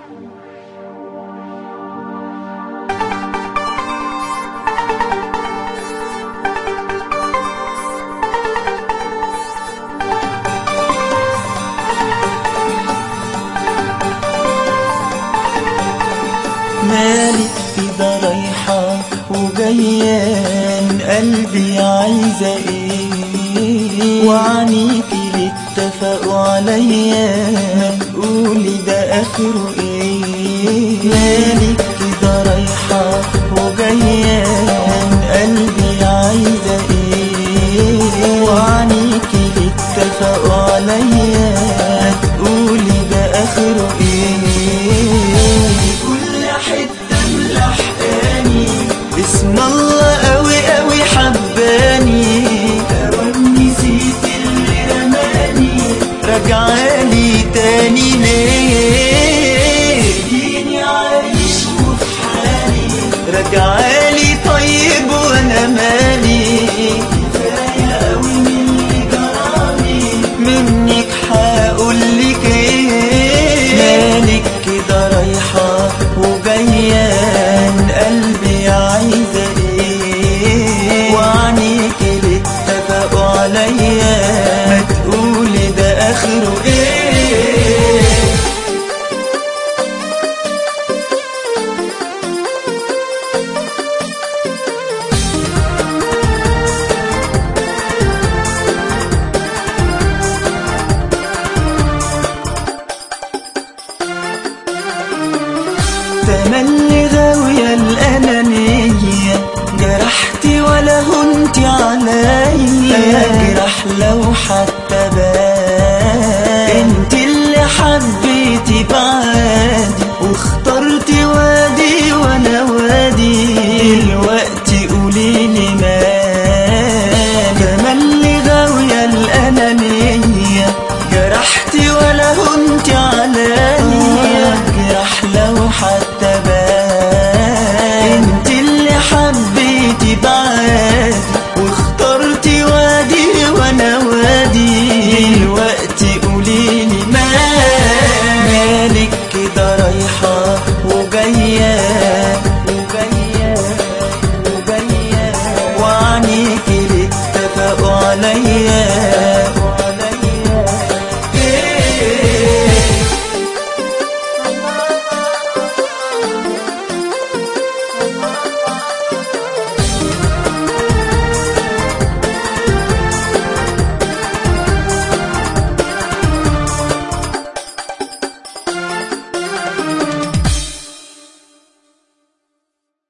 مالك كده رايحة وجيان قلبي عايزة ايه وعنيكي اللي اتفقوا عليا ما تقولي ده اخره ايه مالك كده رايحة وجيان قلبي عايزة ايه وعنيكي اللي اتفقوا عليا ما تقولي ده اخره ايه كل حتة ملحقاني اسم الله قوي قوي حباني لو نسيت اللي رماني رجعالي تاني ليه اديني عايش وفي حالي رجعالي طيب وانا مالي كفايه قوي من اللي جرالي منك هقولك ايه مالك كده رايحة وجيان قلبي عايزة ايه وعنيك اللي اتفقوا عليا ما تقولي ده اخره ايه تملي غاوية الأنانية جرحتي ولا هنتي عليا أجرح لو حتى بان انت اللي حبيتي بعد